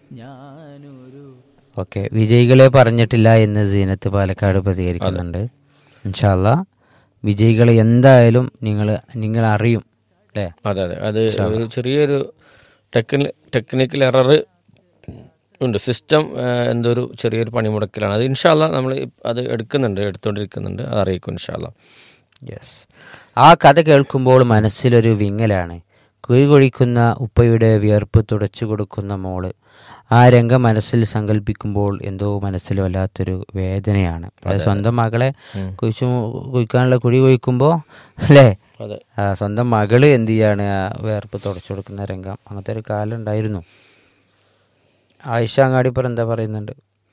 Okay വിജയികളെ പറഞ്ഞിട്ടില്ല എന്ന് സീനത്ത് പാലക്കാട് പ്രതികരിക്കുന്നുണ്ട് ഇൻഷാല്ല വിജയികളെ എന്തായാലും നിങ്ങൾ നിങ്ങൾ അറിയും അല്ലേ അതെ അതെ അത് ഒരു ചെറിയൊരു ടെക്നി ടെക്നിക്കൽ എറർ ഉണ്ട് സിസ്റ്റം എന്തോ ഒരു ചെറിയൊരു പണിമുടക്കിലാണ് അത് ഇൻഷാല്ല നമ്മൾ അത് എടുക്കുന്നുണ്ട് എടുത്തുകൊണ്ടിരിക്കുന്നുണ്ട് അത് അറിയിക്കും ഇൻഷാല്ല യെസ് ആ കഥ കേൾക്കുമ്പോൾ മനസ്സിലൊരു വിങ്ങലാണ് കുഴി കൊഴിക്കുന്ന ഉപ്പയുടെ വിയർപ്പ് തുടച്ചു കൊടുക്കുന്ന മോള് ആ രംഗം മനസ്സിൽ സങ്കല്പിക്കുമ്പോൾ എന്തോ മനസ്സിൽ വല്ലാത്തൊരു വേദനയാണ് അതായത് സ്വന്തം മകളെ കുഴിച്ചു കുഴിക്കാനുള്ള കുഴി കൊഴിക്കുമ്പോൾ അല്ലേ അതെ ആ, സ്വന്തം മകള് എന്ത് ചെയ്യാണ് ആ വിയർപ്പ് തുടച്ചു കൊടുക്കുന്ന രംഗം അങ്ങനത്തെ ഒരു കാലം ഉണ്ടായിരുന്നു ആയിഷ അങ്ങാടിപ്പുറം എന്താ പറയുന്നുണ്ട്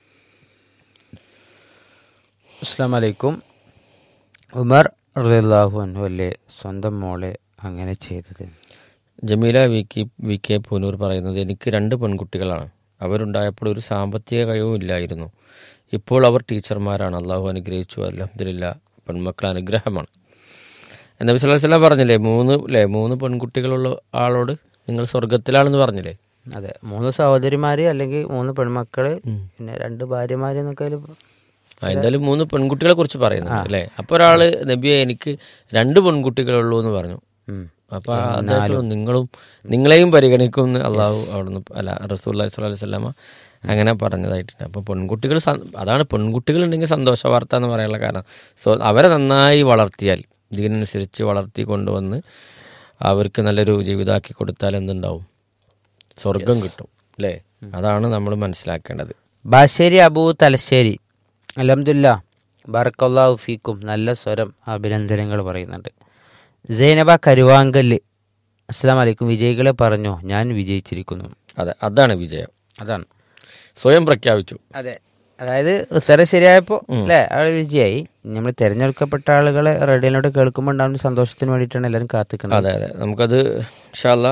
അസ്സാം വലൈക്കും ഉമർ റളിയല്ലാഹു അൻഹു അല്ലേ സ്വന്തം മോളെ അങ്ങനെ ചെയ്തത് Jameela V K V K Poonoor പറയുന്നത് എനിക്ക് രണ്ട് പെൺകുട്ടികളാണ് അവരുണ്ടായപ്പോൾ ഒരു സാമ്പത്തിക കഴിവും ഇല്ലായിരുന്നു ഇപ്പോൾ അവർ ടീച്ചർമാരാണ് അള്ളാഹു അനുഗ്രഹിച്ചു അലഹദില്ല പെൺമക്കൾ അനുഗ്രഹമാണ് നബി സല്ലല്ലാഹു അലൈഹി വസല്ലം പറഞ്ഞില്ലേ മൂന്ന് അല്ലേ മൂന്ന് പെൺകുട്ടികളുള്ള ആളോട് നിങ്ങൾ സ്വർഗത്തിലാണെന്ന് പറഞ്ഞില്ലേ അതെ മൂന്ന് സഹോദരിമാര് അല്ലെങ്കിൽ മൂന്ന് പെൺമക്കള് പിന്നെ രണ്ട് ഭാര്യമാര് എന്നൊക്കെ അതില് ആ, എന്തായാലും മൂന്ന് പെൺകുട്ടികളെ കുറിച്ച് പറയുന്നുണ്ട് അല്ലേ അപ്പോൾ ഒരാള് നബിയെ എനിക്ക് രണ്ട് പെൺകുട്ടികളുള്ളൂ എന്ന് പറഞ്ഞു ഉം. അപ്പൊ അദ്ദേഹത്തോട് നിങ്ങളും നിങ്ങളെയും പരിഗണിക്കും എന്ന് അള്ളാഹു അവിടുന്ന് അല്ല റസൂല്ലി സ്വല്ലി സ്വല്ലാമ അങ്ങനെ പറഞ്ഞതായിട്ടുണ്ട് അപ്പോൾ പെൺകുട്ടികൾ സ- അതാണ് പെൺകുട്ടികൾ ഉണ്ടെങ്കിൽ സന്തോഷ വാർത്ത എന്ന് പറയാനുള്ള കാരണം സോ അവരെ നന്നായി വളർത്തിയാൽ ഇതിനനുസരിച്ച് വളർത്തി കൊണ്ടുവന്ന് അവർക്ക് നല്ലൊരു ജീവിതമാക്കി കൊടുത്താൽ എന്തുണ്ടാവും സ്വർഗം കിട്ടും അല്ലേ അതാണ് നമ്മൾ മനസ്സിലാക്കേണ്ടത് ബാശ്ശേരി അബൂ തലശ്ശേരി അലഹമുല്ല ബറക്കല്ലാഹു ഫീക്കും നല്ല സ്വരം അഭിനന്ദനങ്ങൾ പറയുന്നുണ്ട് സൈനബ കരുവാങ്കല് അസ്സാം വലൈക്കും വിജയികളെ പറഞ്ഞു ഞാൻ വിജയിച്ചിരിക്കുന്നു അതെ അതാണ് വിജയം അതാണ് സ്വയം പ്രഖ്യാപിച്ചു അതെ അതായത് ഉത്തരം ശരിയായപ്പോൾ അല്ലേ അവിടെ വിജയായി നമ്മൾ തിരഞ്ഞെടുക്കപ്പെട്ട ആളുകളെ റേഡിയോയിലൂടെ കേൾക്കുമ്പോൾ ഉണ്ടാകുന്ന സന്തോഷത്തിന് വേണ്ടിയിട്ടാണ് എല്ലാവരും കാത്തിക്കുന്നത് അതെ അതെ നമുക്കത് ഇൻഷാല്ല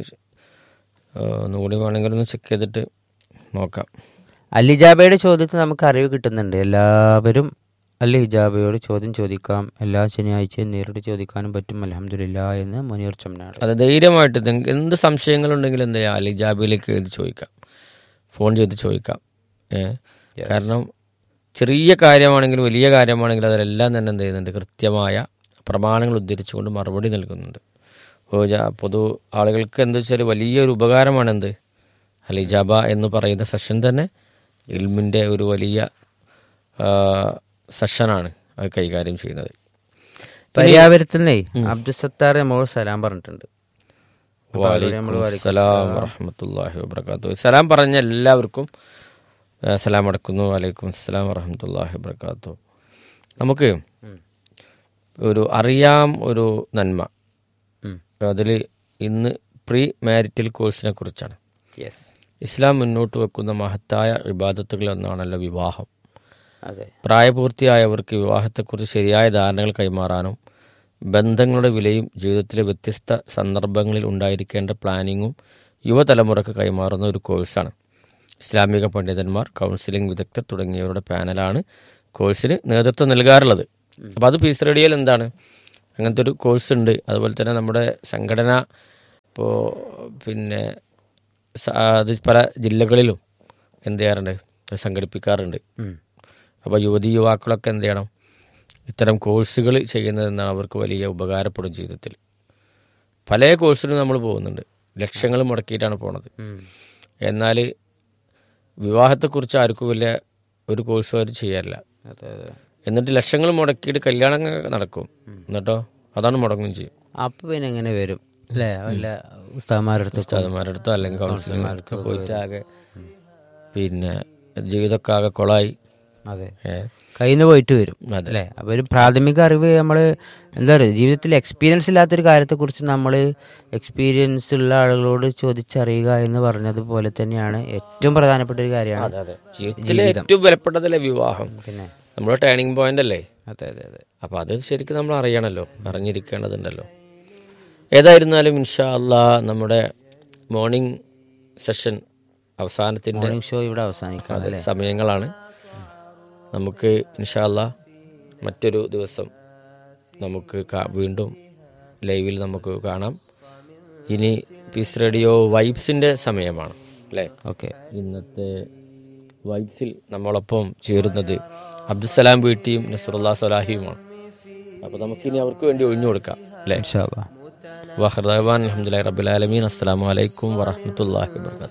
ഒന്നുകൂടി വേണമെങ്കിൽ ഒന്ന് ചെക്ക് ചെയ്തിട്ട് നോക്കാം അല്ലിജാബയുടെ ചോദ്യത്തിൽ നമുക്ക് അറിവ് കിട്ടുന്നുണ്ട് എല്ലാവരും അല്ലി ഹിജാബയോട് ചോദ്യം ചോദിക്കാം എല്ലാ ശനിയാഴ്ചയും നേരിട്ട് ചോദിക്കാനും പറ്റും അലഹമില്ല എന്ന് മുനീർ ചമ്മനാട് അത് ധൈര്യമായിട്ട് നിങ്ങൾക്ക് എന്ത് സംശയങ്ങളുണ്ടെങ്കിലും എന്ത് ചെയ്യാം അലി ജാബിയിലേക്ക് എഴുതി ചോദിക്കാം ഫോൺ ചെയ്ത് ചോദിക്കാം ഏ കാരണം ചെറിയ കാര്യമാണെങ്കിലും വലിയ കാര്യമാണെങ്കിലും അതിലെല്ലാം തന്നെ എന്ത് ചെയ്യുന്നുണ്ട് കൃത്യമായ പ്രമാണങ്ങൾ ഉദ്ധരിച്ചുകൊണ്ട് മറുപടി നൽകുന്നുണ്ട് അപ്പോൾ ജാ- പൊതു ആളുകൾക്ക് എന്താ വെച്ചാൽ വലിയൊരു ഉപകാരമാണ് എന്ത് അലിജാബ എന്ന് പറയുന്ന സെഷൻ തന്നെ ഇൽമിൻ്റെ ഒരു വലിയ ആ, സെഷനാണ് അത് കൈകാര്യം ചെയ്യുന്നത് പര്യാവരത്തിൽ നിന്നേ അബ്ദുസത്താർ മോൾ സലാം പറഞ്ഞിട്ടുണ്ട് വാലൈക്കും സലാം വറഹമത്തല്ലാഹി വബർക്കാത്തു സലാം പറഞ്ഞ എല്ലാവർക്കും ആ, സലാം അടക്കുന്നു വലൈക്കും സലാം വറഹമത്തല്ലാഹി വബർക്കാത്തു നമുക്ക് ഒരു അറിയാം ഒരു നന്മ ഉം. അതിൽ ഇന്ന് പ്രീ മാരിറ്റൽ കോഴ്സിനെ കുറിച്ചാണ് യെസ് ഇസ്ലാം മുന്നോട്ട് വെക്കുന്ന മഹത്തായ വിവാദത്തുകൾ എന്നാണല്ലോ വിവാഹം അതെ പ്രായപൂർത്തിയായവർക്ക് വിവാഹത്തെക്കുറിച്ച് ശരിയായ ധാരണകൾ കൈമാറാനും ബന്ധങ്ങളുടെ വിലയും ജീവിതത്തിലെ വ്യത്യസ്ത സന്ദർഭങ്ങളിൽ ഉണ്ടായിരിക്കേണ്ട പ്ലാനിങ്ങും യുവതലമുറക്ക് കൈമാറുന്ന ഒരു കോഴ്സാണ് ഇസ്ലാമിക പണ്ഡിതന്മാർ കൗൺസിലിംഗ് വിദഗ്ധർ തുടങ്ങിയവരുടെ പാനലാണ് കോഴ്സിന് നേതൃത്വം നൽകാറുള്ളത് അപ്പോൾ അത് പീസ് റേഡിയോയിൽ എന്താണ് അങ്ങനത്തെ ഒരു കോഴ്സ് ഉണ്ട് അതുപോലെ തന്നെ നമ്മുടെ സംഘടന ഇപ്പോൾ പിന്നെ സ- അത് പല ജില്ലകളിലും എന്ത് ചെയ്യാറുണ്ട് അത് സംഘടിപ്പിക്കാറുണ്ട് ഉം. അപ്പോൾ യുവതി യുവാക്കളൊക്കെ എന്ത് ചെയ്യണം ഇത്തരം കോഴ്സുകൾ ചെയ്യുന്നത് എന്നാണ് അവർക്ക് വലിയ ഉപകാരപ്പെടും ജീവിതത്തിൽ പല കോഴ്സിനും നമ്മൾ പോകുന്നുണ്ട് ലക്ഷങ്ങൾ മുടക്കിയിട്ടാണ് പോണത് ഉം. എന്നാൽ വിവാഹത്തെക്കുറിച്ച് ആർക്കും വലിയ ഒരു കോഴ്സും അവർ ചെയ്യാറില്ല അതെ അതെ എന്നിട്ട് ലക്ഷങ്ങൾ മുടക്കിയിട്ട് കല്യാണം നടക്കും എന്നിട്ടോ അതാണ് മുടങ്ങും ചെയ്യും അപ്പൊ പിന്നെ എങ്ങനെ വരും അല്ലേ വല്ല ഉസ്താമാരടുത്ത് ഉസ്താദന്മാരുടെ അടുത്തോ അല്ലെങ്കിൽ കൗൺസിലർമാരുടെ പോയിട്ട് ആകെ പിന്നെ ജീവിതമൊക്കെ ആകെ കൊളായി അതെ ഏ, കയ്യിൽ നിന്ന് പോയിട്ട് വരും അതെ. അല്ലേ അപ്പൊ ഒരു പ്രാഥമിക അറിവ് നമ്മൾ എന്താ പറയുക ജീവിതത്തിൽ എക്സ്പീരിയൻസ് ഇല്ലാത്തൊരു കാര്യത്തെക്കുറിച്ച് നമ്മൾ എക്സ്പീരിയൻസ് ഉള്ള ആളുകളോട് ചോദിച്ചറിയുക എന്ന് പറഞ്ഞതുപോലെ തന്നെയാണ് ഏറ്റവും പ്രധാനപ്പെട്ട ഒരു കാര്യമാണ് അതെ ജീവിതത്തിലെ ഏറ്റവും വിലപ്പെട്ടതല്ലേ വിവാഹം പിന്നെ നമ്മുടെ ടേണിംഗ് പോയിന്റ് അല്ലേ അതെ അതെ അതെ അപ്പോൾ അത് ശരിക്കും നമ്മൾ അറിയണമല്ലോ അറിഞ്ഞിരിക്കേണ്ടതുണ്ടല്ലോ ഏതായിരുന്നാലും ഇൻഷാ അല്ലാ നമ്മുടെ മോർണിംഗ് സെഷൻ അവസാനത്തിൻ്റെ മോർണിംഗ് ഷോ ഇവിടെ അവസാനിക്കണം അല്ലേ സമയങ്ങളാണ് നമുക്ക് ഇൻഷാ അല്ലാ മറ്റൊരു ദിവസം നമുക്ക് കാ- വീണ്ടും ലൈവിൽ നമുക്ക് കാണാം ഇനി പീസ് റേഡിയോ വൈബ്സിൻ്റെ സമയമാണ് അല്ലേ ഓക്കെ ഇന്നത്തെ വൈബ്സിൽ നമ്മളൊപ്പം ചേരുന്നത് അബ്ദുസലാം വീട്ടിയും നസറുല്ലാ സലാഹിയുമാണ് അപ്പോൾ നമുക്കിനി അവർക്ക് വേണ്ടി ഒഴിഞ്ഞു കൊടുക്കാം അല്ലേ ഇൻഷാ അല്ലാ വാഹർദാൻ അലഹമുല്ലാ റബുലാലമീൻ അസ്സാം വലൈക്കും വറഹമത്തല്ലാഹി വാബർക്കാത്തു